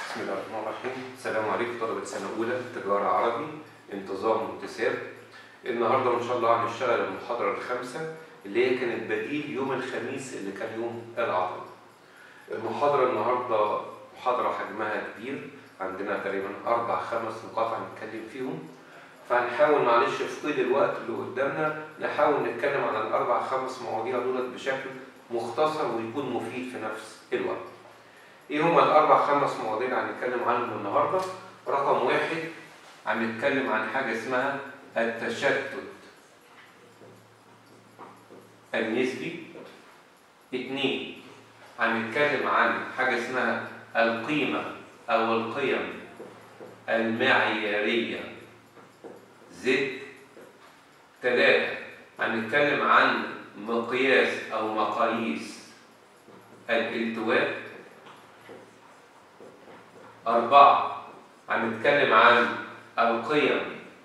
بسم الله الرحمن الرحيم السلام عليكم طلبة سنة أولى تجارة عربي انتظام وانتساب النهاردة إن شاء الله هنشتغل المحاضرة الخامسة اللي هي كانت بديل يوم الخميس اللي كان يوم العطل المحاضرة النهاردة محاضرة حجمها كبير عندنا تقريبا أربع خمس نقاط هنتكلم فيهم فهنحاول معلش في طيل الوقت اللي قدامنا نحاول نتكلم عن الأربع خمس مواضيع دولت بشكل مختصر ويكون مفيد في نفس الوقت. ايه هما الاربع خمس مواضيع اللي هنتكلم عنهم النهارده رقم واحد هنتكلم عن حاجه اسمها التشتت النسبي اتنين هنتكلم عن حاجه اسمها القيمه او القيم المعياريه زد ثلاثة هنتكلم عن مقياس أو مقاييس الالتواء أربعة هنتكلم عن القيم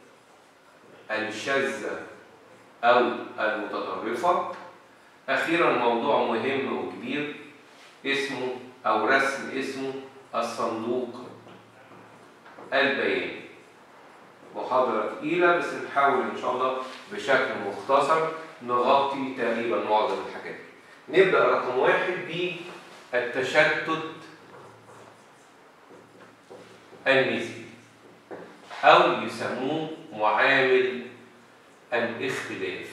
الشاذة أو المتطرفة أخيرا موضوع مهم وكبير اسمه أو رسم اسمه الصندوق البياني محاضرة تقيلة بس نحاول إن شاء الله بشكل مختصر نغطي تقريبا معظم الحاجات نبدأ رقم واحد بالتشتت النسبي أو يسموه معامل الاختلاف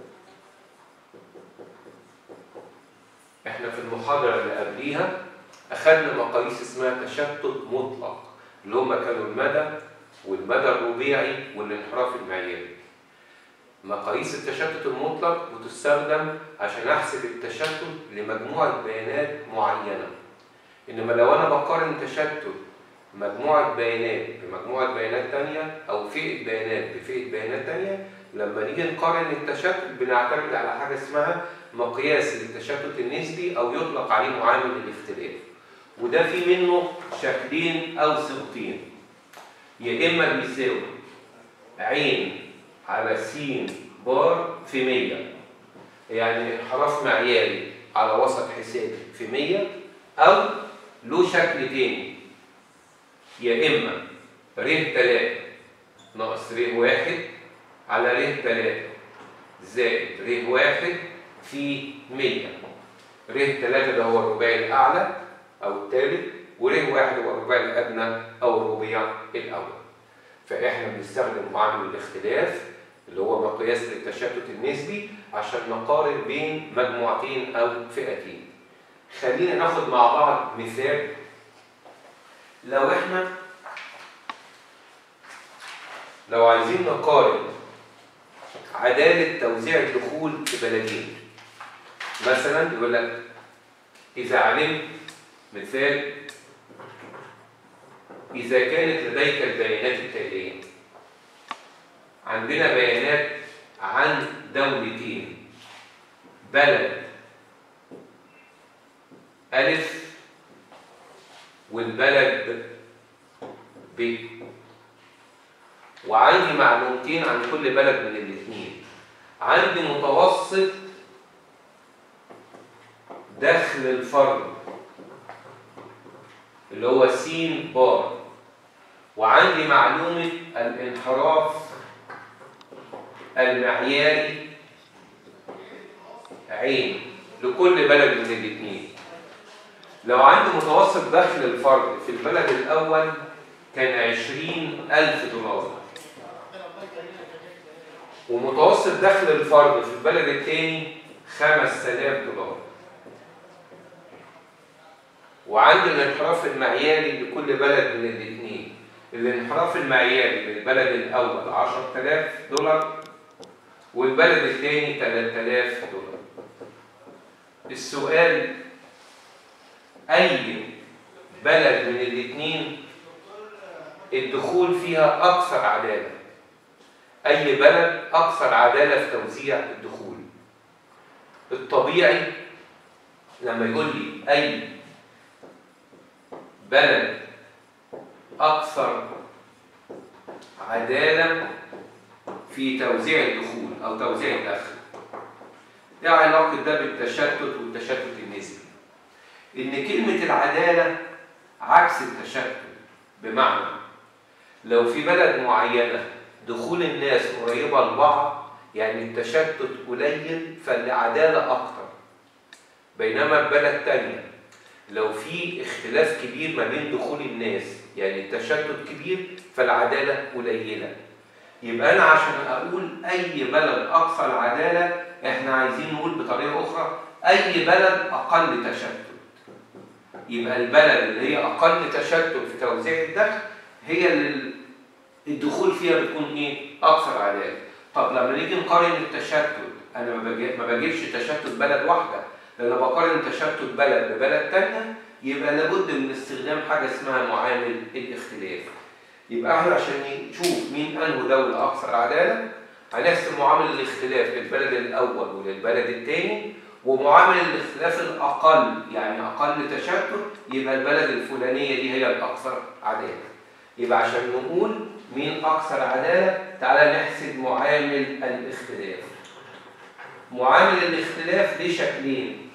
احنا في المحاضرة اللي قبليها أخذنا مقاييس اسمها تشتت مطلق اللي هم كانوا المدى والمدى الربيعي والانحراف المعياري مقاييس التشتت المطلق بتستخدم عشان احسب التشتت لمجموعه بيانات معينه انما لو انا بقارن تشتت مجموعه بيانات بمجموعه بيانات تانية او فئه بيانات بفئه بيانات تانية لما نيجي نقارن التشتت بنعتمد على حاجه اسمها مقياس للتشتت النسبي او يطلق عليه معامل الاختلاف وده في منه شكلين او صيغتين يا اما بيساوي عين على س بار في 100 يعني انحراف معياري على وسط حسابي في 100 او له شكل تاني يا اما ر 3 ناقص ر 1 على ر 3 زائد ر 1 في 100 ر 3 ده هو الرباعي الاعلى او الثالث ور واحد هو الرباعي الادنى او الربيع الاول فاحنا بنستخدم معامل الاختلاف اللي هو مقياس للتشتت النسبي عشان نقارن بين مجموعتين او فئتين خلينا ناخد مع بعض مثال لو احنا لو عايزين نقارن عدالة توزيع الدخول في بلدين مثلا يقول لك إذا علمت مثال إذا كانت لديك البيانات التالية عندنا بيانات عن دولتين بلد ألف والبلد ب وعندي معلومتين عن كل بلد من الاثنين عندي متوسط دخل الفرد اللي هو س بار وعندي معلومة الانحراف المعياري عين لكل بلد من الاثنين لو عندي متوسط دخل الفرد في البلد الأول كان عشرين ألف دولار ومتوسط دخل الفرد في البلد الثاني خمس آلاف دولار وعندي الانحراف المعياري لكل بلد من الاثنين الانحراف المعياري للبلد الأول 10000 دولار والبلد الثاني 3000 دولار السؤال أي بلد من الاثنين الدخول فيها أكثر عدالة أي بلد أكثر عدالة في توزيع الدخول الطبيعي لما يقول لي أي بلد أكثر عدالة في توزيع الدخول أو توزيع الدخل ايه علاقة ده بالتشتت والتشتت النسبي؟ إن كلمة العدالة عكس التشتت بمعنى لو في بلد معينة دخول الناس قريبة لبعض يعني التشتت قليل فالعدالة أكتر بينما في بلد تانية لو في اختلاف كبير ما بين دخول الناس يعني التشتت كبير فالعدالة قليلة يبقى أنا عشان أقول أي بلد أكثر عدالة إحنا عايزين نقول بطريقة أخرى أي بلد أقل تشتت يبقى البلد اللي هي أقل تشتت في توزيع الدخل هي اللي الدخول فيها بتكون إيه؟ أكثر عدالة طب لما نيجي نقارن التشتت أنا ما بجيب- ما بجيبش تشتت بلد واحدة لما بقارن تشتت بلد ببلد تانية يبقى لابد من استخدام حاجة اسمها معامل الاختلاف يبقى احنا عشان نشوف مين انه دولة اكثر عدالة هنحسب معامل الاختلاف للبلد الاول وللبلد الثاني ومعامل الاختلاف الاقل يعني اقل تشتت يبقى البلد الفلانية دي هي الاكثر عدالة يبقى عشان نقول مين اكثر عدالة تعالى نحسب معامل الاختلاف معامل الاختلاف ليه شكلين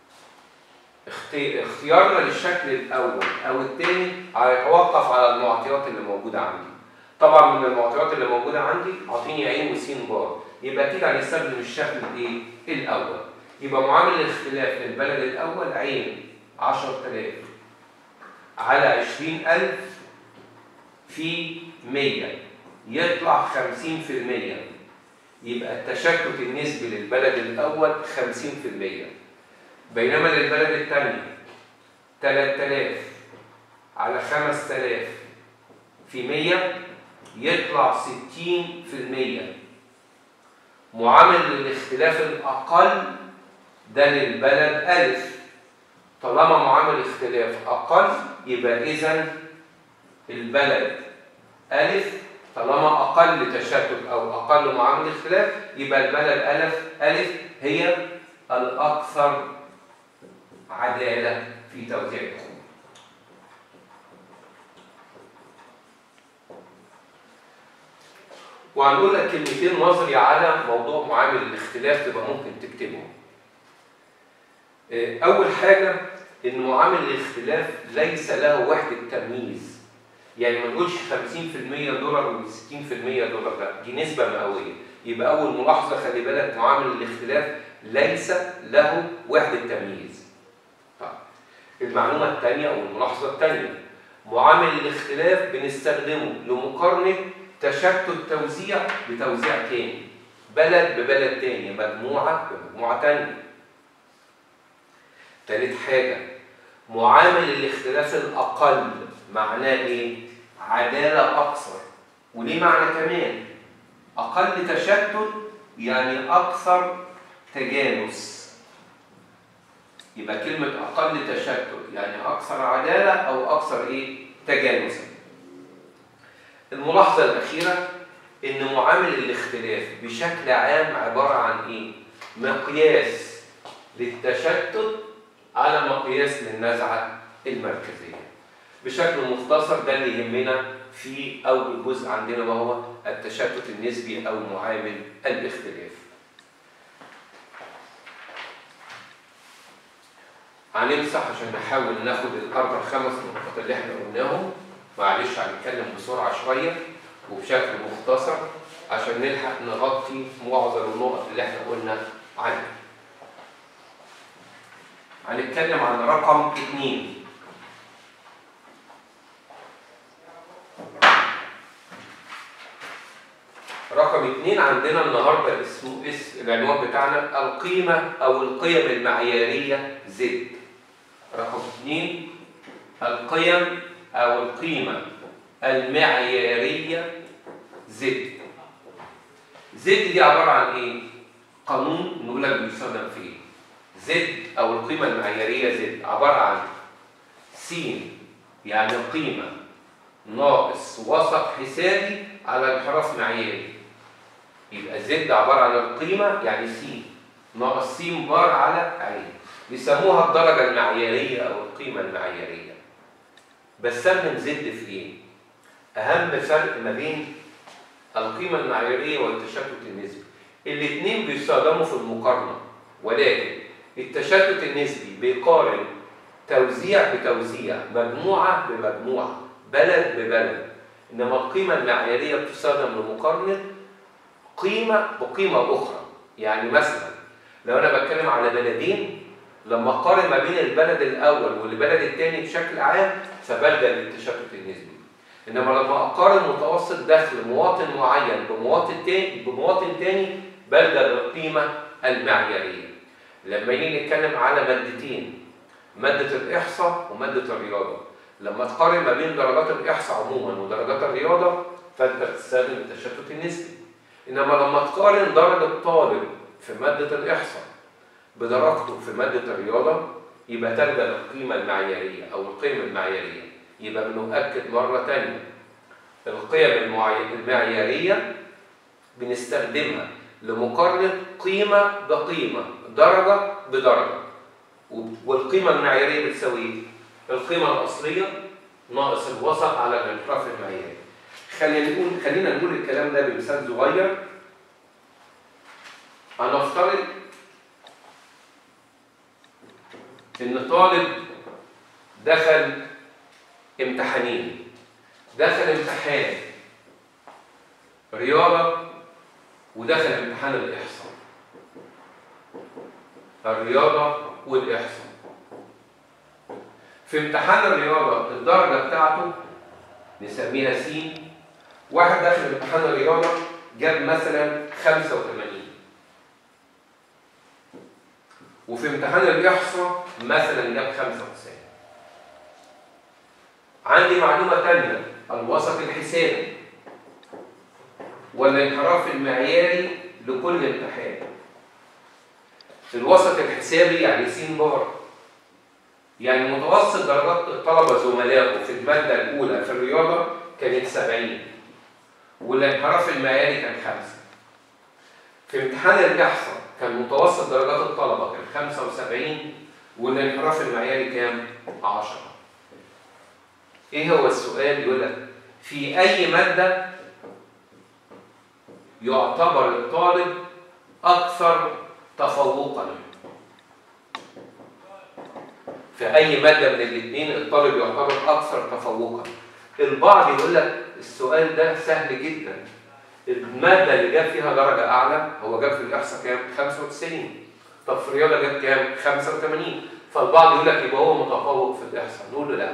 اخت- اختيارنا للشكل الاول او الثاني هيتوقف على المعطيات اللي موجوده عندي طبعا من المعطيات اللي موجوده عندي اعطيني عين وسين بار يبقى اكيد هنستخدم الشكل الايه الاول يبقى معامل الاختلاف للبلد الاول عين 10000 على 20000 في 100 يطلع 50% يبقى التشتت النسبي للبلد الاول 50% بينما للبلد الثانية 3000 على 5000 في 100 يطلع 60% معامل الاختلاف الأقل ده للبلد ألف طالما معامل اختلاف أقل يبقى إذا البلد ألف طالما أقل تشتت أو أقل معامل اختلاف يبقى البلد ألف ألف هي الأكثر عدالة في توزيع الدخول وهنقول لك كلمتين نظري على موضوع معامل الاختلاف تبقى ممكن تكتبهم آه، أول حاجة إن معامل الاختلاف ليس له وحدة تمييز يعني ما نقولش 50% دولار و 60% دولار لا دي نسبة مئوية يبقى أول ملاحظة خلي بالك معامل الاختلاف ليس له وحدة تمييز طيب المعلومة الثانية أو الملاحظة الثانية معامل الاختلاف بنستخدمه لمقارنة تشتت توزيع بتوزيع تاني بلد ببلد تاني مجموعة بمجموعة تانية تالت حاجة معامل الاختلاف الأقل معناه إيه؟ عدالة أكثر وليه معنى كمان أقل تشتت يعني أكثر تجانس يبقى كلمة أقل تشتت يعني أكثر عدالة أو أكثر إيه؟ تجانسا. الملاحظة الأخيرة إن معامل الاختلاف بشكل عام عبارة عن إيه؟ مقياس للتشتت على مقياس للنزعة المركزية. بشكل مختصر ده اللي يهمنا في أول جزء عندنا وهو التشتت النسبي أو معامل الاختلاف. هنمسح عشان نحاول ناخد الاربع خمس نقط اللي احنا قلناهم معلش هنتكلم بسرعه شويه وبشكل مختصر عشان نلحق نغطي معظم النقط اللي احنا قلنا عنها. هنتكلم عن رقم اثنين رقم اثنين عندنا النهارده اسمه اسم العنوان بتاعنا القيمة أو القيم المعيارية زد. رقم اثنين القيم أو القيمة المعيارية زد. زد دي عبارة عن إيه؟ قانون نقول لك بيستخدم في إيه؟ زد أو القيمة المعيارية زد عبارة عن س يعني قيمة ناقص وسط حسابي على انحراف معياري يبقى زد عبارة عن القيمة يعني س ناقص س بار على عين بيسموها الدرجة المعيارية أو القيمة المعيارية بستخدم زد في إيه؟ أهم فرق ما بين القيمة المعيارية والتشتت النسبي الاثنين بيستخدموا في المقارنة ولكن التشتت النسبي بيقارن توزيع بتوزيع مجموعة بمجموعة بلد ببلد إنما القيمة المعيارية بتستخدم لمقارنة قيمة بقيمة أخرى يعني مثلا لو أنا بتكلم على بلدين لما أقارن ما بين البلد الأول والبلد الثاني بشكل عام فبلجأ للتشتت النسبي إنما لما أقارن متوسط دخل مواطن معين بمواطن تاني بمواطن تاني بلجأ للقيمة المعيارية لما نيجي نتكلم على مادتين مادة الإحصاء ومادة الرياضة لما تقارن ما بين درجات الإحصاء عموما ودرجات الرياضة فأنت بتستخدم التشتت النسبي إنما لما تقارن درجة طالب في مادة الإحصاء بدرجته في مادة الرياضة يبقى تلجأ للقيمة المعيارية أو القيمة المعيارية يبقى بنؤكد مرة تانية القيم المعي- المعيارية بنستخدمها لمقارنة قيمة بقيمة درجة بدرجة والقيمة المعيارية بتساوي ايه؟ القيمة الأصلية ناقص الوسط على الانحراف المعياري. خلينا نقول خلينا نقول الكلام ده بمثال صغير. هنفترض إن طالب دخل امتحانين. دخل امتحان رياضة ودخل امتحان الإحصاء. الرياضة والإحصاء. في امتحان الرياضة الدرجة بتاعته نسميها س واحد داخل امتحان الرياضة جاب مثلا 85 وفي امتحان الإحصاء مثلا جاب 95 عندي معلومة تانية الوسط الحسابي والانحراف المعياري لكل امتحان الوسط الحسابي يعني س بار يعني متوسط درجات الطلبة زملائه في المادة الأولى في الرياضة كانت 70 والانحراف المعياري كان 5 في امتحان الإحصاء كان متوسط درجات الطلبة كان 75 والانحراف المعياري كام؟ 10 إيه هو السؤال؟ يقول لك في أي مادة يعتبر الطالب أكثر تفوقاً في اي ماده من الاثنين الطالب يعتبر اكثر تفوقا البعض يقول لك السؤال ده سهل جدا الماده اللي جاب فيها درجه اعلى هو جاب في الاحصاء كام 95 طب في الرياضه جاب كام 85 فالبعض يقول لك يبقى هو متفوق في الاحصاء نقول له لا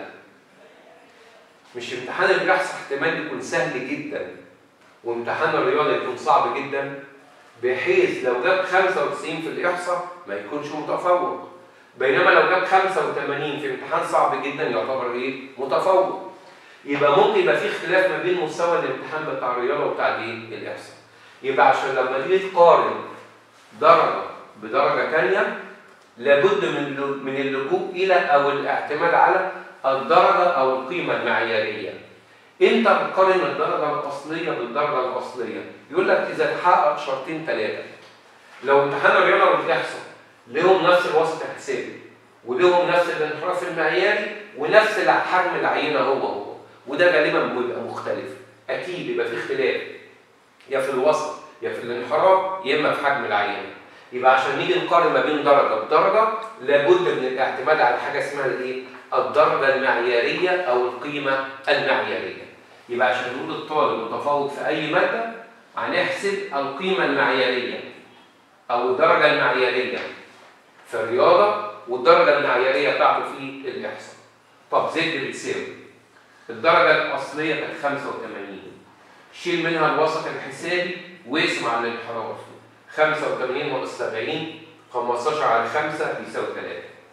مش امتحان الاحصاء احتمال يكون سهل جدا وامتحان الرياضه يكون صعب جدا بحيث لو جاب 95 في الاحصاء ما يكونش متفوق بينما لو جاب 85 في امتحان صعب جدا يعتبر ايه؟ متفوق. يبقى ممكن يبقى في اختلاف ما بين مستوى الامتحان بتاع الرياضه وبتاع الايه؟ الاحصاء. يبقى عشان لما تيجي تقارن درجه بدرجه ثانيه لابد من من اللجوء الى او الاعتماد على الدرجه او القيمه المعياريه. انت بتقارن الدرجه الاصليه بالدرجه الاصليه، يقول لك اذا تحقق شرطين ثلاثه. لو امتحان الرياضه والاحصاء لهم نفس الوسط الحسابي ولهم نفس الانحراف المعياري ونفس حجم العينه هو هو وده غالبا بيبقى مختلف اكيد يبقى في اختلاف يا في الوسط يا في الانحراف يا اما في حجم العينه يبقى عشان نيجي نقارن ما بين درجه بدرجه لابد من الاعتماد على حاجه اسمها الايه؟ الدرجه المعياريه او القيمه المعياريه يبقى عشان نقول الطالب متفوق في اي ماده هنحسب القيمه المعياريه او الدرجه المعياريه في الرياضة والدرجة المعيارية بتاعته في الإحصاء. طب زد بتساوي الدرجة الأصلية كانت 85 شيل منها الوسط الحسابي واقسم على الانحراف 85 ناقص 70 15 على 5 بيساوي 3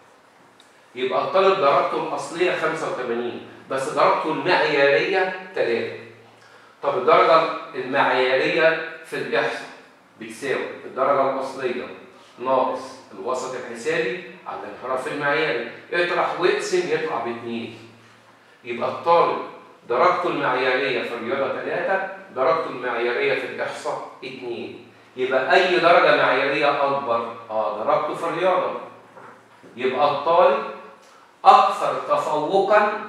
يبقى الطالب درجته الأصلية 85 بس درجته المعيارية 3 طب الدرجة المعيارية في الإحصاء بتساوي الدرجة الأصلية ناقص الوسط الحسابي على الانحراف المعياري اطرح واقسم يطلع باثنين يبقى الطالب درجته المعيارية في الرياضة 3 درجته المعيارية في الإحصاء 2 يبقى أي درجة معيارية أكبر؟ آه درجته في الرياضة يبقى الطالب أكثر تفوقا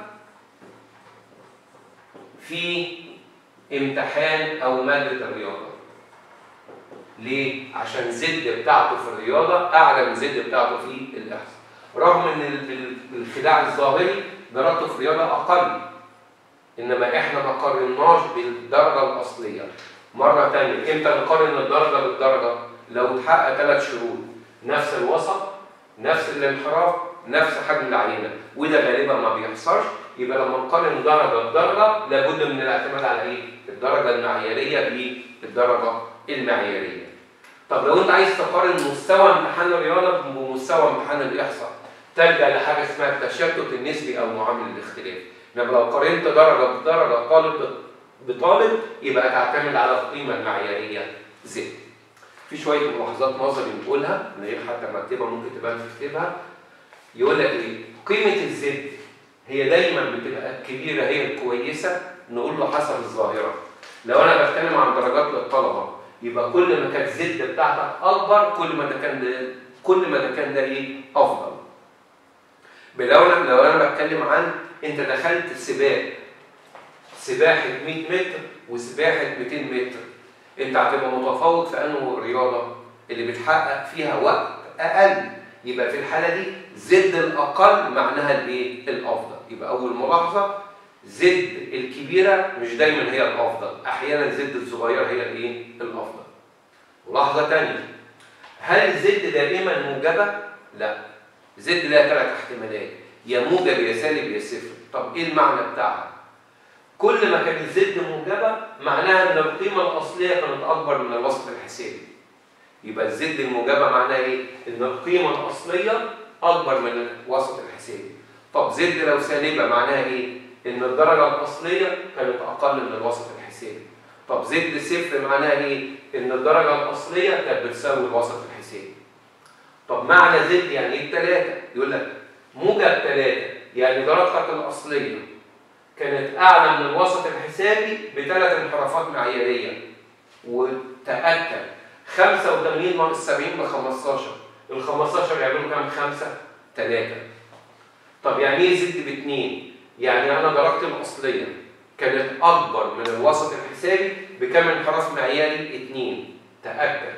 في امتحان أو مادة الرياضة ليه؟ عشان زد بتاعته في الرياضة أعلى من زد بتاعته في الإحصاء رغم ان ال- ال- الخداع الظاهري درجته في الرياضه اقل انما احنا ما قارناش بالدرجه الاصليه مره ثانيه امتى نقارن الدرجه بالدرجه لو اتحقق ثلاث شروط نفس الوسط نفس الانحراف نفس حجم العينه وده غالبا ما بيحصلش يبقى لما نقارن درجه بدرجه لابد من الاعتماد على ايه؟ الدرجه المعياريه بالدرجه المعياريه. طب لو انت عايز تقارن مستوى امتحان الرياضه بمستوى امتحان الاحصاء تلجا لحاجه اسمها التشتت النسبي او معامل الاختلاف. انما لو قارنت درجه بدرجه طالب بطالب يبقى تعتمد على القيمه المعياريه زد. في شويه ملاحظات نظري نقولها من غير حتى ما اكتبها ممكن تبان في كتابها يقول لك ايه؟ قيمه الزد هي دايما بتبقى الكبيره هي الكويسه نقول له حسب الظاهره. لو انا بتكلم عن درجات للطلبه يبقى كل ما كانت زد بتاعتك اكبر كل ما ده كان ده كل ما ده كان ده ايه؟ افضل. لو انا لو انا بتكلم عن انت دخلت سباق سباحه 100 متر وسباحه 200 متر انت هتبقى متفوق في انه الرياضه اللي بتحقق فيها وقت اقل يبقى في الحاله دي زد الاقل معناها الايه؟ الافضل يبقى اول ملاحظه زد الكبيره مش دايما هي الافضل احيانا زد الصغيره هي الايه؟ الافضل ملاحظه ثانيه هل زد دائما موجبه؟ لا زد لها ثلاث احتمالات يا موجب يا سالب يا صفر طب ايه المعنى بتاعها؟ كل ما كانت زد موجبه معناها ان القيمه الاصليه كانت اكبر من الوسط الحسابي. يبقى الزد الموجبه معناها ايه؟ ان القيمه الاصليه اكبر من الوسط الحسابي. طب زد لو سالبه معناها ايه؟ ان الدرجه الاصليه كانت اقل من الوسط الحسابي. طب زد صفر معناها ايه؟ ان الدرجه الاصليه كانت بتساوي الوسط الحسابي. طب معنى زد يعني ايه الثلاثه؟ يقول لك موجب ثلاثه يعني درجتك الاصليه كانت اعلى من الوسط الحسابي بثلاث انحرافات معياريه وتاكد 85 ناقص 70 ب 15 ال 15 يعملوا كام؟ 5 3 طب يعني ايه زد باثنين؟ يعني انا درجتي الاصليه كانت اكبر من الوسط الحسابي بكام انحراف معياري؟ 2 تاكد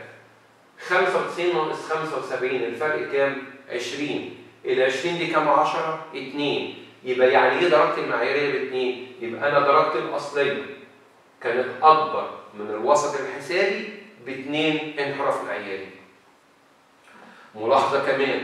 95 ناقص 75 الفرق كام؟ 20 ال 20 دي كام 10 2 يبقى يعني ايه درجتي المعياريه باثنين يبقى انا درجتي الاصليه كانت اكبر من الوسط الحسابي باثنين انحراف معياري ملاحظه كمان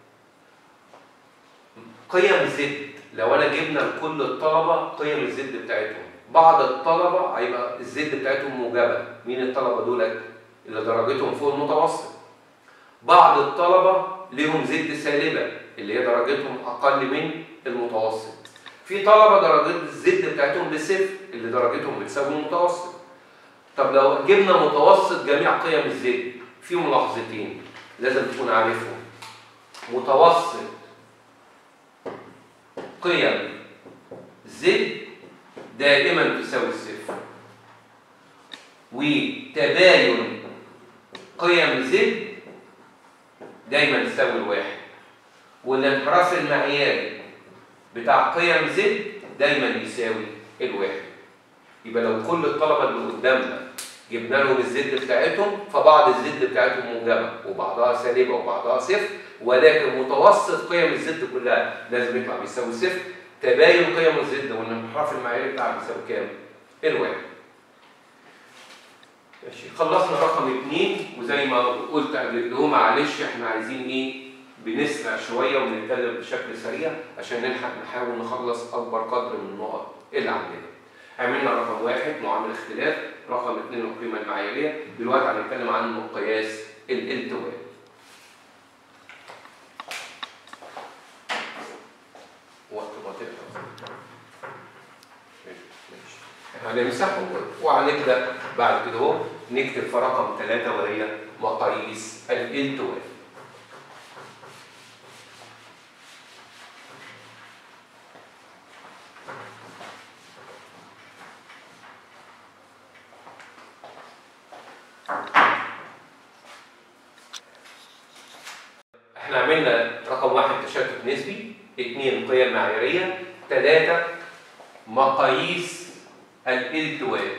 قيم زد لو انا جبنا لكل الطلبه قيم الزد بتاعتهم بعض الطلبه هيبقى الزد بتاعتهم موجبه مين الطلبه دول اللي درجتهم فوق المتوسط بعض الطلبه ليهم زد سالبه اللي هي درجتهم اقل من المتوسط في طلبه درجات الزد بتاعتهم بصفر اللي درجتهم بتساوي المتوسط طب لو جبنا متوسط جميع قيم الزد في ملاحظتين لازم تكون عارفهم متوسط قيم زد دائما تساوي الصفر وتباين قيم زد دايما تساوي الواحد والانحراف المعياري بتاع قيم زد دايما يساوي الواحد يبقى لو كل الطلبه اللي قدامنا جبنا لهم الزد بتاعتهم فبعض الزد بتاعتهم موجبه وبعضها سالبه وبعضها صفر ولكن متوسط قيم الزد كلها لازم يطلع بيساوي صفر تباين قيم الزد والانحراف المعياري بتاعها بيساوي كام؟ الواحد ماشي خلصنا رقم اثنين وزي ما قلت قبل كده معلش احنا عايزين ايه بنسرع شويه ونتكلم بشكل سريع عشان نلحق نحاول نخلص اكبر قدر من النقط اللي عندنا. عملنا رقم واحد معامل اختلاف، رقم اثنين القيمه المعياريه، دلوقتي هنتكلم عن مقياس الالتواء. وقت ما تقرا. ماشي. هنمسحه وهنبدا بعد كده اهو نكتب في رقم ثلاثه وهي مقاييس الالتواء. احنا عملنا رقم واحد تشتت نسبي، اثنين قيم معياريه، ثلاثه مقاييس الالتواء.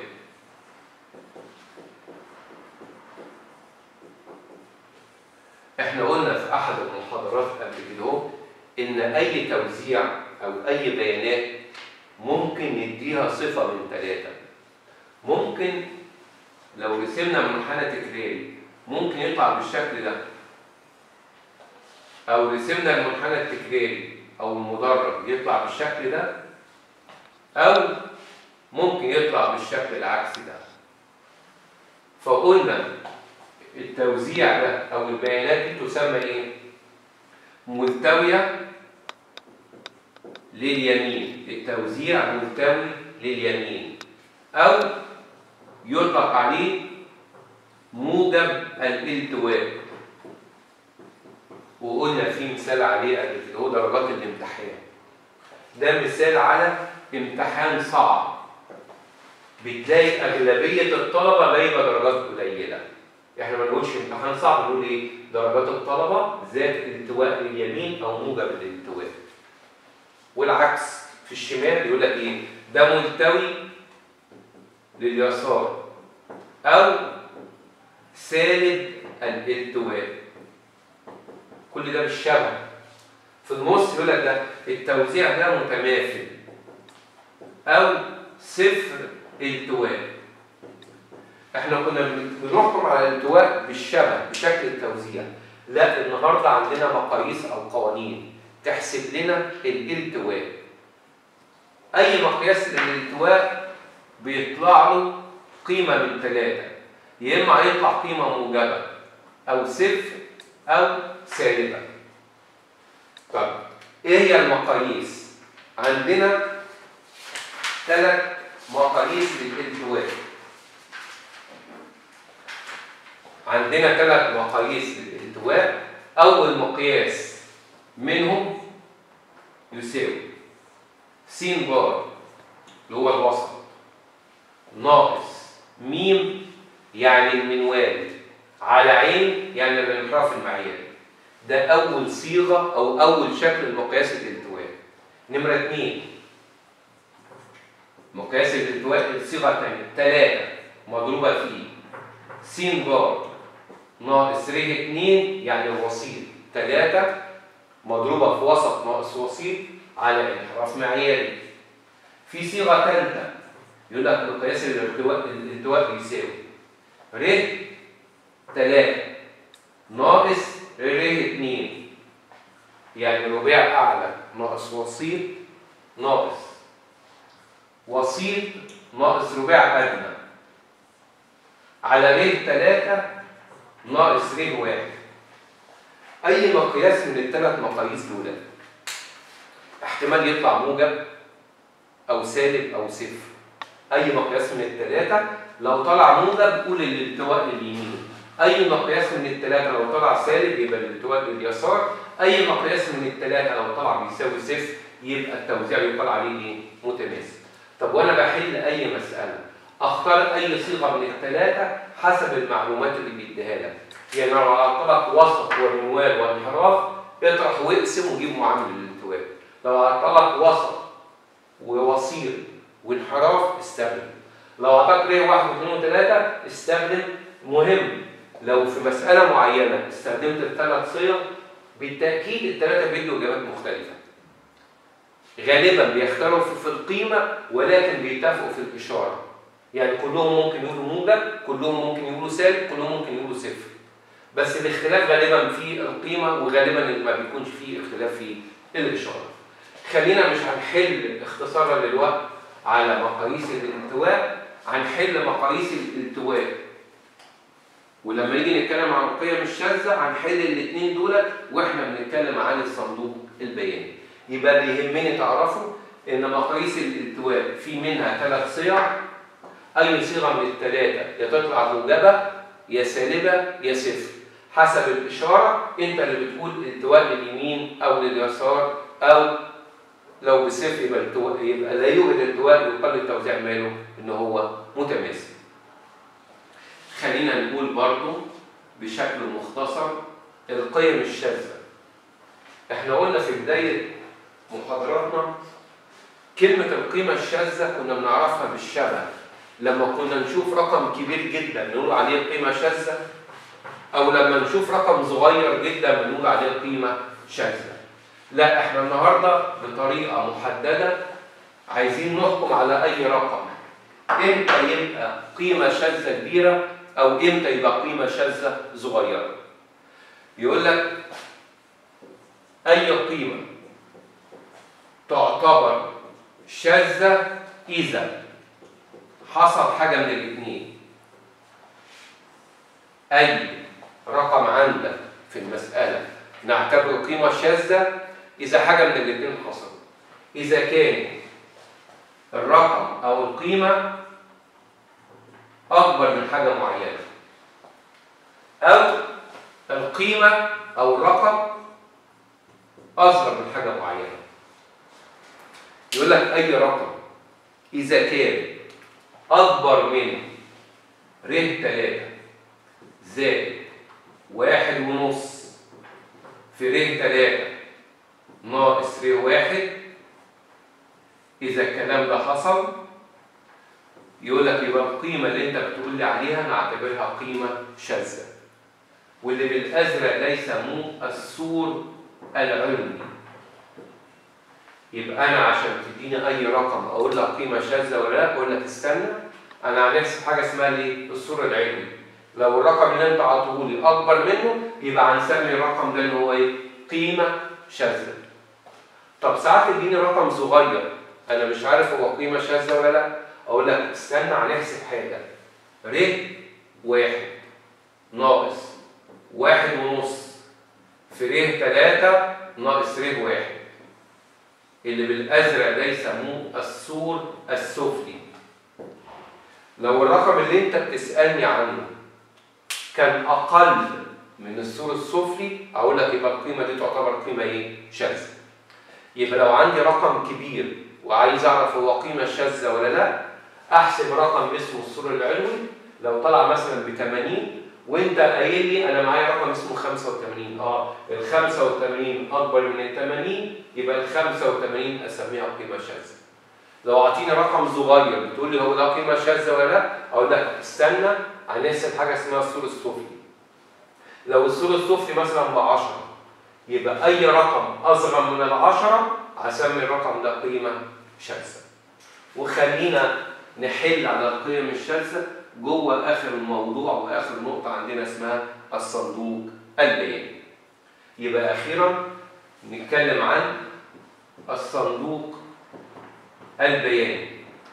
احنا قلنا في احد المحاضرات قبل كده اهو ان اي توزيع او اي بيانات ممكن نديها صفه من ثلاثه ممكن لو رسمنا منحنى تكراري ممكن يطلع بالشكل ده او رسمنا المنحنى التكراري او المدرج يطلع بالشكل ده او ممكن يطلع بالشكل العكسي ده فقلنا التوزيع ده او البيانات دي تسمى ايه ملتويه لليمين التوزيع ملتوي لليمين او يطلق عليه موجب الالتواء وقلنا في مثال عليه قبل كده هو درجات الامتحان ده مثال على امتحان صعب بتلاقي اغلبيه الطلبه جايبه درجات قليله احنا ما نقولش امتحان صعب نقول ايه درجات الطلبه ذات التواء لليمين او موجب الالتواء والعكس في الشمال يقول لك ايه ده ملتوي لليسار او سالب الالتواء كل ده بالشبه في النص يقول لك ده التوزيع ده متماثل او صفر التواء احنا كنا بنحكم على الالتواء بالشبه بشكل التوزيع لا النهارده عندنا مقاييس او قوانين تحسب لنا الالتواء اي مقياس للالتواء بيطلع له قيمه من ثلاثه يا اما هيطلع قيمه موجبه او صفر او سالبه طب ايه هي المقاييس عندنا ثلاث مقاييس للالتواء عندنا ثلاث مقاييس للالتواء اول مقياس منهم يساوي س بار اللي هو الوسط ناقص ميم يعني المنوال على عين يعني الانحراف المعياري ده اول صيغه او اول شكل لمقياس الالتواء نمره اثنين مقياس الالتواء الصيغه الثانيه ثلاثه مضروبه في س بار ناقص ر 2 يعني الوسيط 3 مضروبه في وسط ناقص وسيط على انحراف معياري في صيغه ثالثه يقول لك مقياس الالتواء الالتواء بيساوي ر 3 ناقص ر 2 يعني رباع اعلى ناقص وسيط ناقص وسيط ناقص رباع ادنى على ر 3 ناقص ر 1 اي مقياس من الثلاث مقاييس دول احتمال يطلع موجب او سالب او صفر اي مقياس من الثلاثه لو طلع موجب قول الالتواء لليمين اي مقياس من الثلاثه لو طلع سالب يبقى الالتواء لليسار اي مقياس من الثلاثه لو طلع بيساوي صفر يبقى التوزيع يقال عليه ايه متماثل طب وانا بحل اي مساله اختار اي صيغه من الثلاثه حسب المعلومات اللي بيديها لك يعني لو عطلك وسط ومنوال وانحراف اطرح واقسم وجيب معامل الالتواء لو عطلك وسط ووسيط وانحراف استخدم لو اعطاك ر واحد واثنين وثلاثه استخدم مهم لو في مساله معينه استخدمت الثلاث صيغ بالتاكيد الثلاثه بيدوا اجابات مختلفه غالبا بيختلفوا في القيمه ولكن بيتفقوا في الاشاره يعني كلهم ممكن يقولوا موجب كلهم ممكن يقولوا سالب كلهم ممكن يقولوا صفر بس الاختلاف غالبا في القيمه وغالبا ما بيكونش فيه اختلاف في الاشاره خلينا مش هنحل اختصارا للوقت على مقاييس الالتواء هنحل مقاييس الالتواء ولما نيجي نتكلم عن القيم الشاذه هنحل الاثنين دول واحنا بنتكلم عن الصندوق البياني يبقى اللي يهمني تعرفوا ان مقاييس الالتواء في منها ثلاث صيغ اي صيغه من الثلاثه يا تطلع موجبه يا سالبه يا صفر حسب الاشاره انت اللي بتقول التواء لليمين او لليسار او لو بصفر يبقى التواء يبقى لا يوجد التواء يقل التوزيع ماله ان هو متماثل. خلينا نقول برضو بشكل مختصر القيم الشاذه. احنا قلنا في بدايه محاضراتنا كلمه القيمه الشاذه كنا بنعرفها بالشبه لما كنا نشوف رقم كبير جدا نقول عليه قيمه شاذه او لما نشوف رقم صغير جدا بنقول عليه قيمه شاذه لا احنا النهارده بطريقه محدده عايزين نحكم على اي رقم امتى يبقى قيمه شاذه كبيره او امتى يبقى قيمه شاذه صغيره يقول لك اي قيمه تعتبر شاذه اذا حصل حاجه من الاثنين اي رقم عندك في المساله نعتبره قيمه شاذه اذا حاجه من الاثنين حصل اذا كان الرقم او القيمه اكبر من حاجه معينه او القيمه او الرقم اصغر من حاجه معينه يقول لك اي رقم اذا كان اكبر من ر 3 زائد واحد ونص في ر 3 ناقص ر واحد إذا الكلام ده حصل يقول لك يبقى القيمة اللي أنت بتقول لي عليها نعتبرها قيمة شاذة واللي بالأزرق ده يسموه السور العلمي يبقى أنا عشان تديني أي رقم أقول لك قيمة شاذة ولا لا أقول لك استنى أنا هنحسب حاجة اسمها ليه؟ السور العلمي لو الرقم اللي أنت عطوهولي أكبر منه يبقى هنسمي الرقم ده إن هو إيه؟ قيمة شاذة طب ساعات تديني رقم صغير انا مش عارف هو قيمه شاذه ولا لا اقول لك استنى هنحسب حاجه ر واحد ناقص واحد ونص في ر تلاتة ناقص ر واحد اللي بالازرق ده يسموه السور السفلي لو الرقم اللي انت بتسالني عنه كان اقل من السور السفلي اقول لك يبقى القيمه دي تعتبر قيمه ايه شاذه يبقى لو عندي رقم كبير وعايز اعرف هو قيمه شاذه ولا لا احسب رقم اسمه السور العلوي لو طلع مثلا ب 80 وانت قايل لي انا معايا رقم اسمه 85 اه ال 85 اكبر من ال 80 يبقى ال 85 اسميها قيمه شاذه لو اعطيني رقم صغير بتقول لي هو ده قيمه شاذه ولا لا اقول لك استنى هنحسب حاجه اسمها السور السفلي لو السور السفلي مثلا ب 10 يبقى اي رقم اصغر من العشرة هسمي الرقم ده قيمه شاذه وخلينا نحل على القيم الشاذه جوه اخر الموضوع واخر نقطه عندنا اسمها الصندوق البياني يبقى اخيرا نتكلم عن الصندوق البياني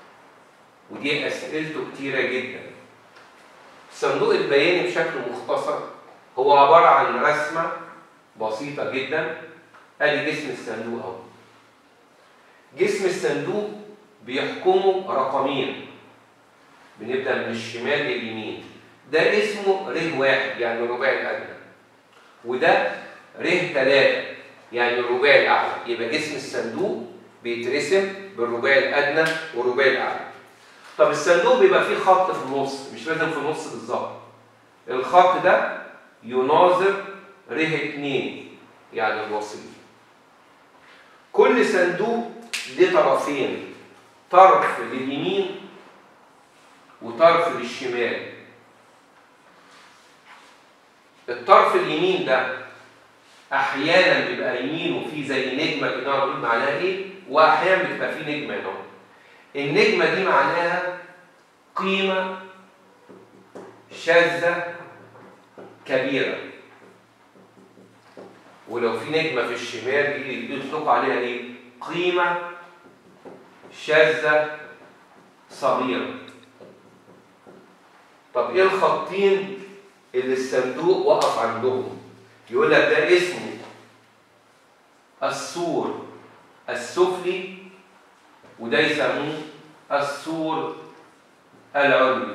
ودي اسئلته كتيره جدا الصندوق البياني بشكل مختصر هو عباره عن رسمه بسيطه جدا ادي جسم الصندوق اهو جسم الصندوق بيحكمه رقمين بنبدا من الشمال لليمين ده اسمه ر واحد يعني الرباعي الادنى وده ر ثلاثة يعني الرباعي الاعلى يبقى جسم الصندوق بيترسم بالرباعي الادنى والرباعي الاعلى طب الصندوق بيبقى فيه خط في النص مش لازم في النص بالظبط الخط ده يناظر ر 2 يعني الوسيط كل صندوق ليه طرفين طرف لليمين وطرف للشمال الطرف اليمين ده احيانا بيبقى يمينه فيه زي نجمه كده نقول معناها ايه واحيانا بتبقى فيه نجمه هنا النجمه دي معناها قيمه شاذه كبيره ولو في نجمه في الشمال دي يطلقوا عليها ايه قيمه شاذه صغيره طب ايه الخطين اللي الصندوق وقف عندهم يقول لك ده اسمه السور السفلي وده يسموه السور العلوي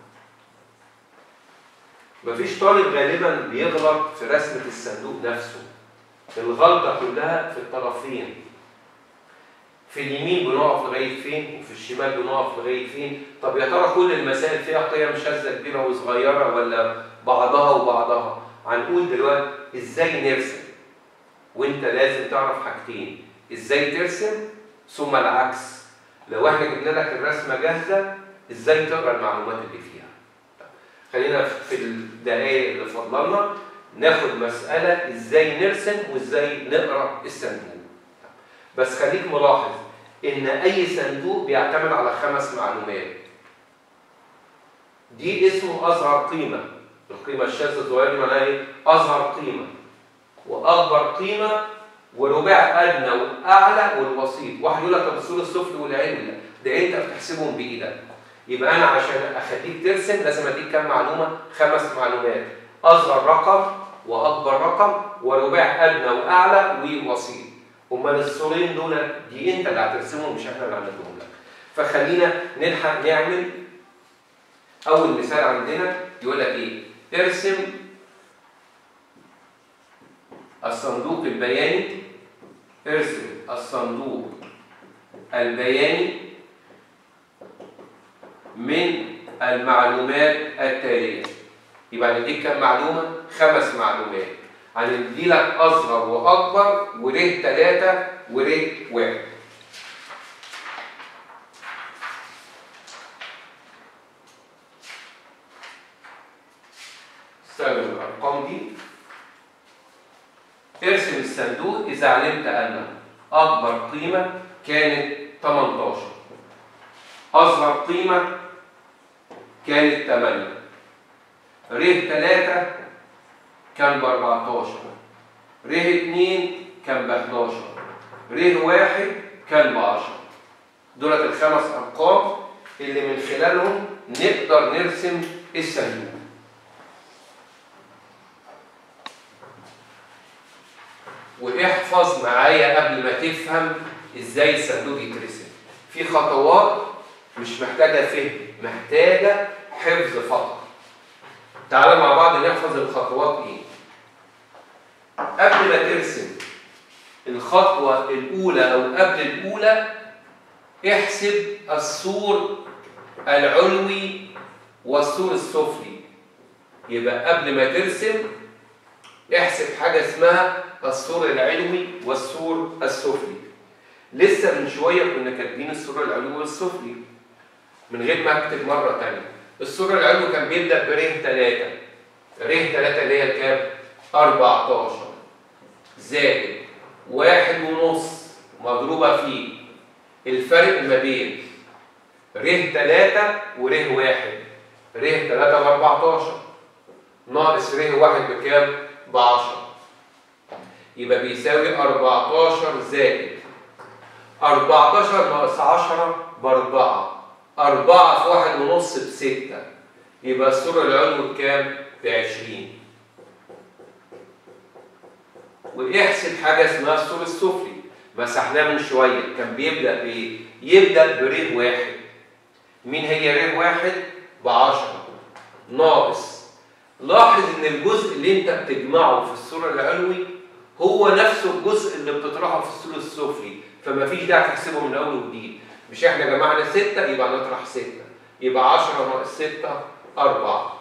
مفيش طالب غالبا بيغلط في رسمة الصندوق نفسه الغلطة كلها في الطرفين في اليمين بنقف لغاية فين وفي الشمال بنقف لغاية فين طب يا ترى كل المسائل فيها قيم شاذة كبيرة وصغيرة ولا بعضها وبعضها هنقول دلوقتي ازاي نرسم وانت لازم تعرف حاجتين ازاي ترسم ثم العكس لو احنا جبنا لك الرسمة جاهزة ازاي تقرا المعلومات اللي فيها خلينا في الدقايق اللي فضلنا ناخد مسألة ازاي نرسم وازاي نقرا الصندوق بس خليك ملاحظ ان اي صندوق بيعتمد على خمس معلومات دي اسمه اصغر قيمة القيمة الشاذة الصغيرة دي معناها ايه؟ اصغر قيمة واكبر قيمة ورباع ادنى واعلى والوسيط واحد يقول لك طب الصورة السفلي والعلوي لا ده انت بتحسبهم بايدك يبقى انا عشان اخليك ترسم لازم اديك كام معلومه خمس معلومات اصغر رقم واكبر رقم ورباع ادنى واعلى ووسيط امال الصورين دول دي انت اللي هترسمهم مش احنا اللي هنعملهم لك فخلينا نلحق نعمل اول مثال عندنا يقول لك ايه ارسم الصندوق البياني ارسم الصندوق البياني من المعلومات التالية يبقى نديك كم معلومة؟ خمس معلومات هندي لك أصغر وأكبر وريه ثلاثة وريه واحد استخدم الأرقام دي ارسم الصندوق إذا علمت أن أكبر قيمة كانت 18 أصغر قيمة كانت 8 ر 3 كان ب 14 ر 2 كان ب 11 ر 1 كان ب 10 دولت الخمس أرقام اللي من خلالهم نقدر نرسم الصندوق واحفظ معايا قبل ما تفهم ازاي الصندوق يترسم في خطوات مش محتاجة فهم محتاجة حفظ فقط تعالى مع بعض نحفظ الخطوات ايه قبل ما ترسم الخطوة الأولى أو قبل الأولى احسب السور العلوي والسور السفلي يبقى قبل ما ترسم احسب حاجة اسمها السور العلوي والسور السفلي لسه من شوية كنا كاتبين السور العلوي والسفلي من غير ما اكتب مرة تانية السور العلوي كان بيبدأ بره 3 ره 3 اللي هي كام؟ 14 زائد واحد ونص مضروبة في الفرق ما بين ره 3 وره 1 ره 3 ب 14 ناقص ره 1 بكام؟ ب 10 يبقى بيساوي 14 زائد 14 ناقص 10 بأربعة أربعة في واحد ونص بستة يبقى السور العلوي بكام؟ بعشرين واحسب حاجة اسمها السور السفلي مسحناه من شوية كان بيبدأ بإيه؟ يبدأ بريه واحد مين هي ريه واحد؟ بعشرة ناقص لاحظ إن الجزء اللي أنت بتجمعه في السور العلوي هو نفسه الجزء اللي بتطرحه في السور السفلي فما فيش داعي تحسبه من اول وجديد مش احنا جمعنا ستة يبقى نطرح ستة يبقى 10 ناقص 6 4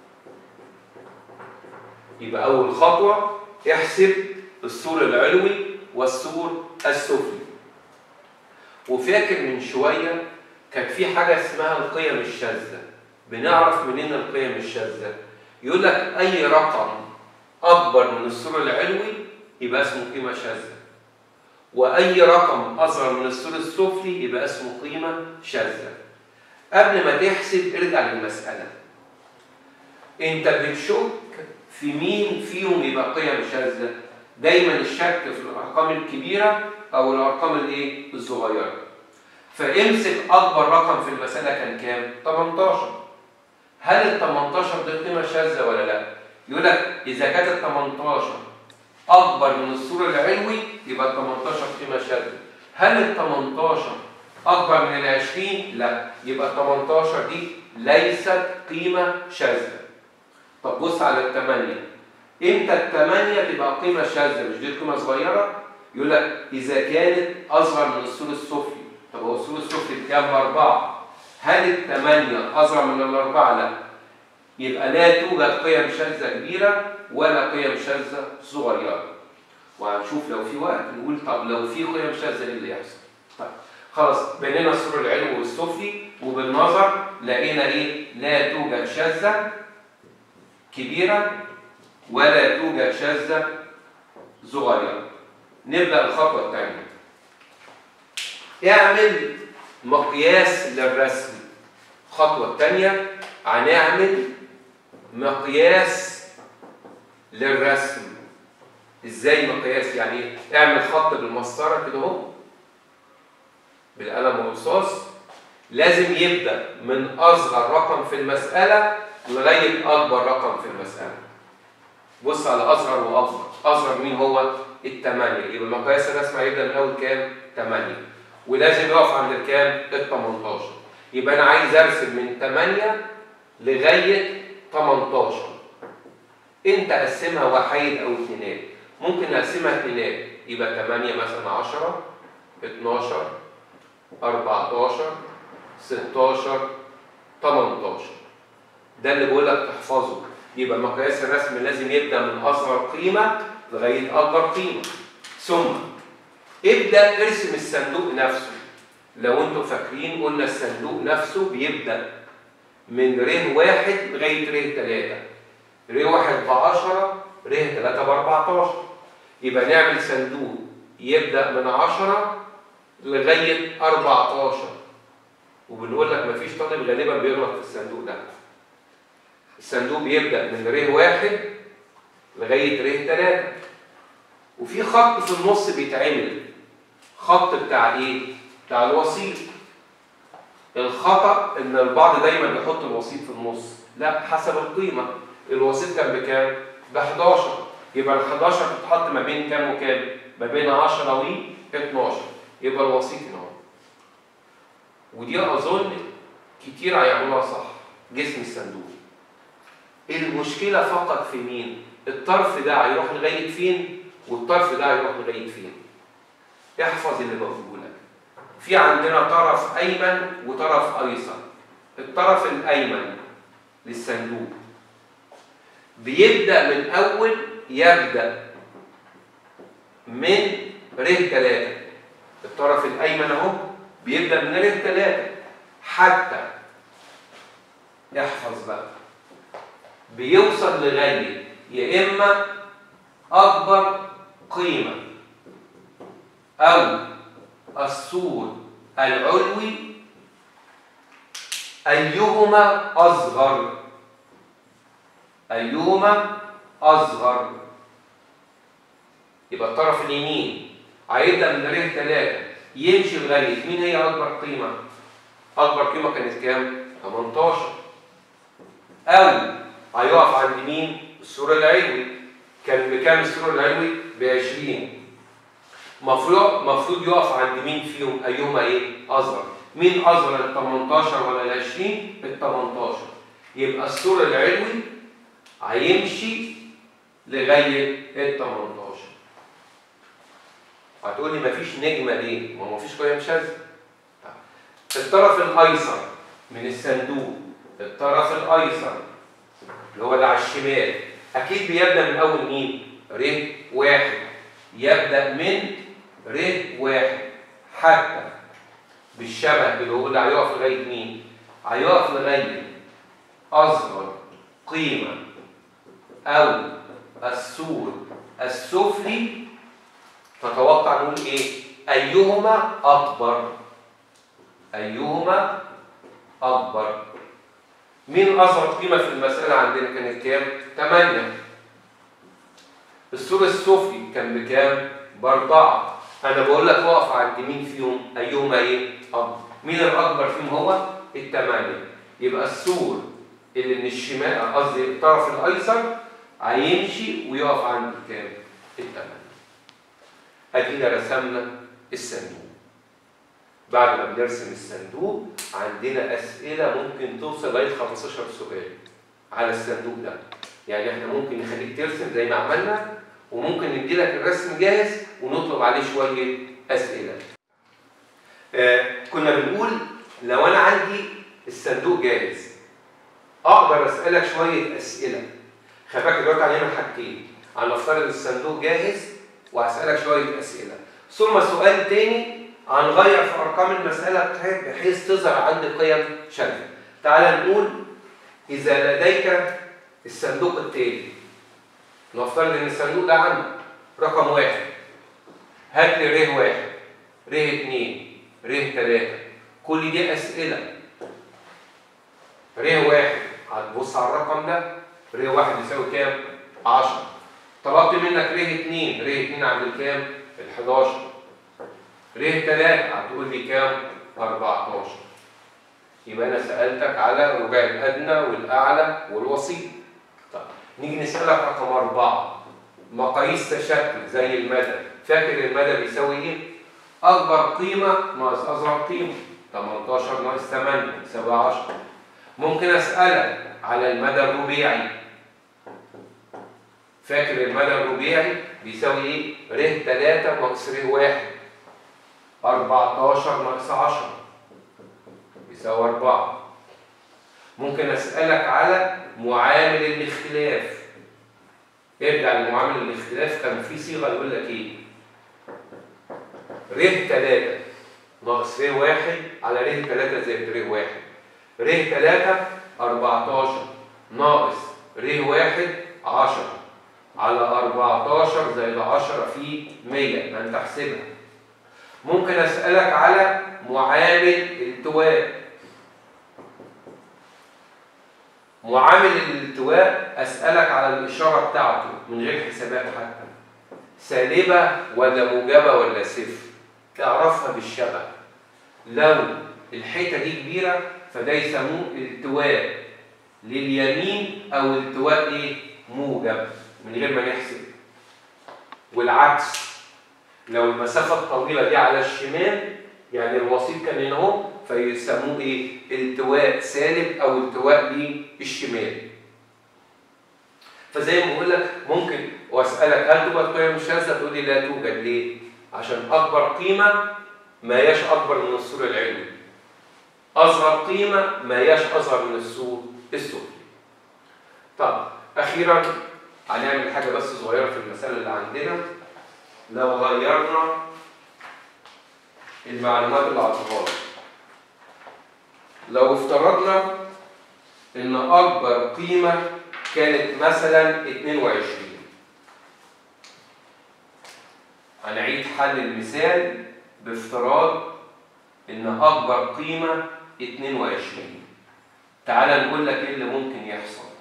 يبقى اول خطوة احسب السور العلوي والسور السفلي وفاكر من شوية كان في حاجة اسمها القيم الشاذة بنعرف منين القيم الشاذة يقول لك أي رقم أكبر من السور العلوي يبقى اسمه قيمة شاذة وأي رقم أصغر من السور السفلي يبقى اسمه قيمة شاذة قبل ما تحسب ارجع للمسألة أنت بتشك في مين فيهم يبقى قيم شاذة دايما الشك في الأرقام الكبيرة أو الأرقام الإيه؟ الصغيرة فامسك أكبر رقم في المسألة كان كام؟ 18 هل ال 18 دي قيمة شاذة ولا لا؟ يقول لك إذا كانت ال 18 أكبر من السور العلوي يبقى ال 18 قيمة شاذة. هل ال 18 أكبر من ال 20؟ لا، يبقى ال 18 دي ليست قيمة شاذة. طب بص على الثمانية. إمتى الثمانية تبقى قيمة شاذة؟ مش دي قيمة صغيرة؟ يقول لك إذا كانت أصغر من السور السفلي. طب هو السور السفلي بكام؟ بأربعة. هل الثمانية أصغر من الأربعة؟ لا. يبقى لا توجد قيم شاذة كبيرة ولا قيم شاذة صغيرة وهنشوف لو في وقت نقول طب لو في قيم شاذة ايه اللي يحصل طيب خلاص بنينا السور العلوي والسفلي وبالنظر لقينا ايه لا توجد شاذة كبيرة ولا توجد شاذة صغيرة نبدأ الخطوة الثانية اعمل مقياس للرسم الخطوة الثانية هنعمل مقياس للرسم ازاي مقياس يعني ايه؟ اعمل خط بالمسطره كده اهو بالقلم الرصاص لازم يبدا من اصغر رقم في المساله لغايه اكبر رقم في المساله بص على اصغر واكبر اصغر مين هو الثمانية يبقى مقياس الرسم هيبدا من اول كام 8 ولازم يقف عند الكام ال 18 يبقى انا عايز ارسم من 8 لغايه 18 انت قسمها وحيد او اثنينات ممكن نقسمها اثنينات يبقى 8 مثلا 10 12 14 16 18 ده اللي بقول لك تحفظه يبقى مقياس الرسم لازم يبدا من اصغر قيمه لغايه اكبر قيمه ثم ابدا ارسم الصندوق نفسه لو انتوا فاكرين قلنا الصندوق نفسه بيبدا من ر واحد لغايه ر 3 ر واحد ب 10 ر 3 ب 14 يبقى نعمل صندوق يبدا من 10 لغايه 14 وبنقول لك مفيش طالب غالبا بيغلط في الصندوق ده الصندوق بيبدا من ر واحد لغايه ر 3 وفي خط في النص بيتعمل خط بتاع ايه؟ بتاع الوسيط الخطا ان البعض دايما بيحط الوسيط في النص لا حسب القيمه الوسيط كان بكام؟ ب 11 يبقى ال 11 بتتحط ما بين كام وكام؟ ما بين 10 و 12 يبقى الوسيط هنا اهو ودي اظن كتير هيعملوها صح جسم الصندوق المشكله فقط في مين؟ الطرف ده هيروح لغايه فين؟ والطرف ده هيروح لغايه فين؟ احفظ اللي بقوله لك في عندنا طرف ايمن وطرف ايسر الطرف الايمن للصندوق بيبدا من اول يبدا من ر 3 الطرف الايمن اهو بيبدا من ر 3 حتى احفظ بقى بيوصل لغايه يا اما اكبر قيمه او السور العلوي ايهما اصغر ايهما اصغر يبقى الطرف اليمين هيبدا من ر 3 يمشي لغايه مين هي اكبر قيمه اكبر قيمه كانت كام 18 او هيقف عند مين السور العلوي كان بكام السور العلوي ب 20 مفروض مفروض يقف عند مين فيهم ايهما ايه اصغر مين اصغر ال 18 ولا ال 20 ال 18 يبقى السور العلوي هيمشي لغايه ال 18 هتقول لي مفيش نجمه ليه؟ ما هو مفيش قيم شاذه الطرف الايسر من الصندوق الطرف الايسر اللي هو اللي على الشمال اكيد بيبدا من اول مين؟ ر واحد يبدا من ر واحد حتى بالشبه اللي هو اللي هيقف لغايه مين؟ هيقف لغايه اصغر قيمه او السور السفلي تتوقع نقول ايه؟ ايهما اكبر؟ ايهما اكبر؟ مين اصغر قيمه في المساله عندنا كانت كام؟ 8 السور السفلي كان بكام؟ باربعه انا بقول لك اقف عند مين فيهم؟ ايهما ايه؟ اكبر مين الاكبر فيهم هو؟ الثمانيه يبقى السور اللي من الشمال قصدي الطرف الايسر هيمشي ويقف عند كام؟ الثمانيه ادينا رسمنا الصندوق بعد ما بنرسم الصندوق عندنا اسئله ممكن توصل لغايه 15 سؤال على الصندوق ده يعني احنا ممكن نخليك ترسم زي ما عملنا وممكن ندي لك الرسم جاهز ونطلب عليه شويه اسئله آه كنا بنقول لو انا عندي الصندوق جاهز اقدر اسالك شويه اسئله خلي بالك دلوقتي علينا حاجتين هنفترض الصندوق جاهز وهسالك شويه اسئله ثم سؤال تاني هنغير في ارقام المساله بحيث تظهر عندي قيم شاذه تعال نقول اذا لديك الصندوق التاني نفترض ان الصندوق ده عندك رقم واحد هات لي ر واحد ر اتنين ر تلاته كل دي اسئله ر واحد هتبص على الرقم ده ر واحد يساوي كام؟ 10 طلبت منك ر اتنين ر اتنين عند كام؟ ال 11 ر تلاته هتقول لي كام؟ 14 يبقى انا سالتك على الرباعي الادنى والاعلى والوسيط طب نيجي نسالك رقم اربعه مقاييس تشتت زي المدى فاكر المدى بيساوي ايه؟ اكبر قيمه ناقص اصغر قيمه 18 ناقص 8 يساوي 10 ممكن اسالك على المدى الربيعي فاكر المدى الربيعي بيساوي ايه؟ ر 3 ناقص ر 1 14 ناقص 10 يساوي 4 ممكن اسالك على معامل الاختلاف ارجع لمعامل الاختلاف كان في صيغه يقول لك ايه ر 3 ناقص ر 1 على ر 3 زائد ر 1 ر 3 14 ناقص ر 1 10 على 14 زائد 10 في 100 ما انت احسبها ممكن اسالك على معامل الالتواء معامل الالتواء اسالك على الاشاره بتاعته من غير حسابات حتى سالبه ولا موجبه ولا صفر تعرفها بالشبه لو الحته دي كبيره فده يسموه التواء لليمين او التواء ايه موجب من غير ما نحسب والعكس لو المسافه الطويله دي على الشمال يعني الوسيط كان هنا اهو فيسموه ايه التواء سالب او التواء للشمال فزي ما بقول لك ممكن واسالك هل توجد قيم شاذه تقول لي لا توجد ليه عشان اكبر قيمه ما هياش اكبر من السور العلوي اصغر قيمه ما هياش اصغر من السور السفلي طب اخيرا هنعمل حاجه بس صغيره في المساله اللي عندنا لو غيرنا المعلومات اللي عطاها لو افترضنا ان اكبر قيمه كانت مثلا 22 هنعيد حل المثال بافتراض ان اكبر قيمه 22 تعال نقول لك ايه اللي ممكن يحصل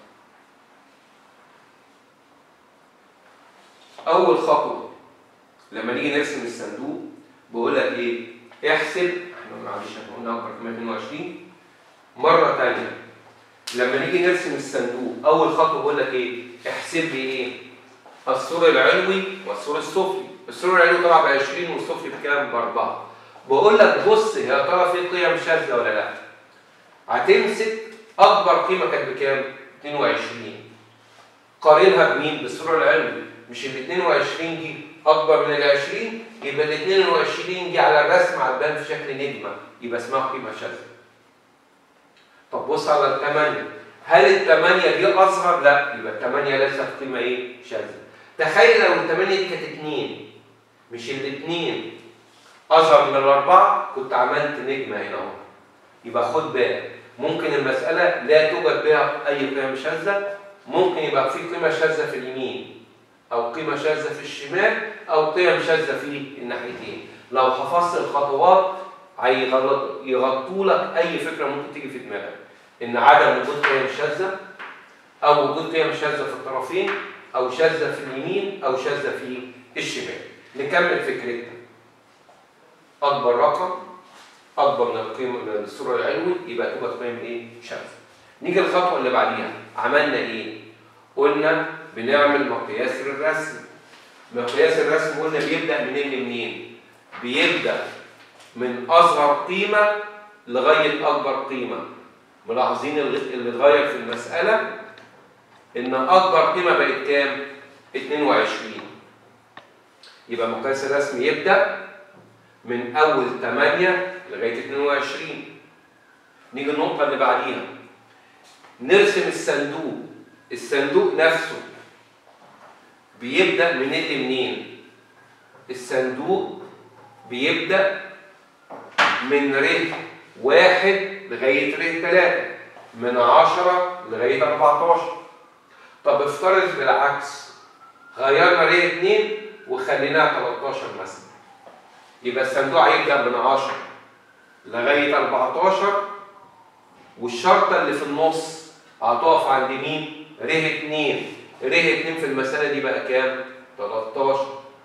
اول خطوه لما نيجي نرسم الصندوق بقول لك ايه احسب احنا معلش احنا قلنا اكبر قيمه 22 مره ثانيه لما نيجي نرسم الصندوق اول خطوه بقول لك ايه احسب لي ايه السور العلوي والسور السفلي السور العلوي طبعا ب 20 والسفلي بكام باربعه بقول لك بص يا ترى في قيم شاذه ولا لا هتمسك اكبر قيمه كانت بكام 22 قارنها بمين بالسور العلوي مش ال 22 دي اكبر من ال 20 يبقى ال 22 دي على الرسم هتبان في شكل نجمه يبقى اسمها قيمه شاذه طب بص على الثمانية هل الثمانية دي أصغر؟ لا يبقى الثمانية ليست قيمة إيه؟ شاذة. تخيل لو الثمانية دي كانت اتنين مش الاثنين أصغر من الأربعة كنت عملت نجمة هنا أهو. يبقى خد بالك ممكن المسألة لا توجد بها أي قيم شاذة ممكن يبقى في قيمة شاذة في اليمين أو قيمة شاذة في الشمال أو قيم شاذة في الناحيتين. لو حفظت الخطوات يغطوا لك اي فكره ممكن تيجي في دماغك ان عدم وجود قيم شاذه او وجود قيم شاذه في الطرفين او شاذه في اليمين او شاذه في الشمال نكمل فكرتنا اكبر رقم اكبر من القيمه من السور العلوي يبقى توجد قيم ايه شاذه نيجي الخطوه اللي بعديها عملنا ايه قلنا بنعمل مقياس للرسم مقياس الرسم قلنا بيبدا منين لمنين بيبدا من اصغر قيمه لغايه اكبر قيمه ملاحظين اللي اتغير في المساله ان اكبر قيمه بقت كام 22 يبقى مقياس الرسم يبدا من اول 8 لغايه 22 نيجي النقطه اللي بعديها نرسم الصندوق الصندوق نفسه بيبدا من اللي منين الصندوق بيبدا من ر واحد لغاية ر ثلاثة من عشرة لغاية 14 طب افترض بالعكس غيرنا ر 2 وخليناها 13 مثلا يبقى الصندوق هيبدا من 10 لغايه 14 والشرطه اللي في النص هتقف عند مين؟ ر 2 ر 2 في المساله دي بقى كام؟ 13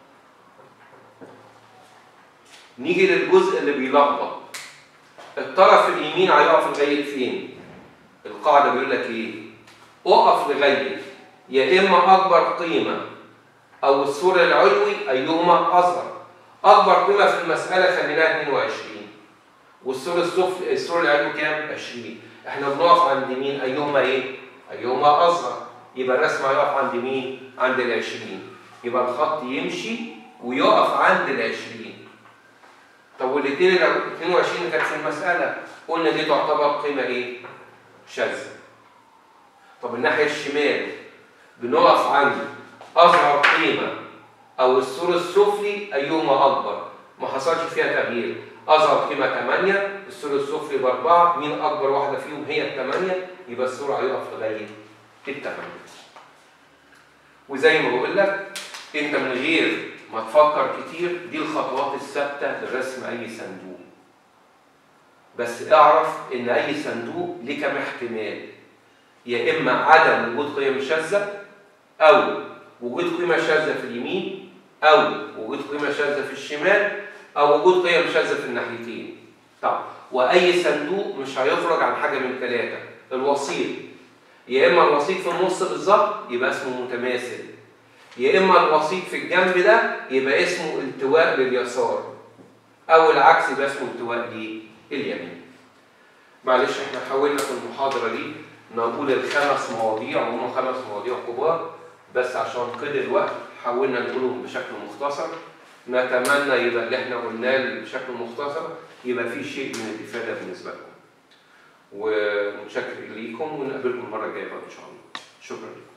نيجي للجزء اللي بيلخبط الطرف اليمين هيقف لغايه فين؟ القاعده بيقول لك ايه؟ اقف لغايه يا اما اكبر قيمه او السور العلوي ايهما اصغر اكبر قيمه في المساله خليناها 22 والسور السفلي السور العلوي كام 20 احنا بنقف عند مين ايهما ايه ايهما اصغر يبقى الرسم هيقف عند مين عند ال 20 يبقى الخط يمشي ويقف عند ال 20 طب والاثنين 22 اللي كانت في المساله قلنا دي تعتبر قيمه ايه شاذه طب الناحيه الشمال بنقف عند اصغر قيمه او السور السفلي ايهما اكبر ما حصلش فيها تغيير اصغر قيمه 8 السور السفلي باربعه مين اكبر واحده فيهم هي الثمانيه يبقى السور هيقف لغايه الثمانيه وزي ما بقول لك انت من غير ما تفكر كتير دي الخطوات الثابته لرسم اي صندوق بس اعرف ان اي صندوق ليه كام احتمال يا اما عدم وجود قيم شاذه او وجود قيمه شاذه في اليمين او وجود قيمه شاذه في الشمال او وجود قيم شاذه في الناحيتين طب واي صندوق مش هيخرج عن حاجه من ثلاثه الوسيط يا اما الوسيط في النص بالظبط يبقى اسمه متماثل يا اما الوسيط في الجنب ده يبقى اسمه التواء لليسار او العكس يبقى اسمه التواء لليمين معلش احنا حاولنا في المحاضره دي نقول الخمس مواضيع وهم خمس مواضيع كبار بس عشان قيد الوقت حاولنا نقولهم بشكل مختصر نتمنى يبقى اللي احنا قلناه بشكل مختصر يبقى فيه شيء من الافاده بالنسبه لكم ومتشكر ليكم ونقابلكم المره الجايه بقى ان شاء الله شكرا لكم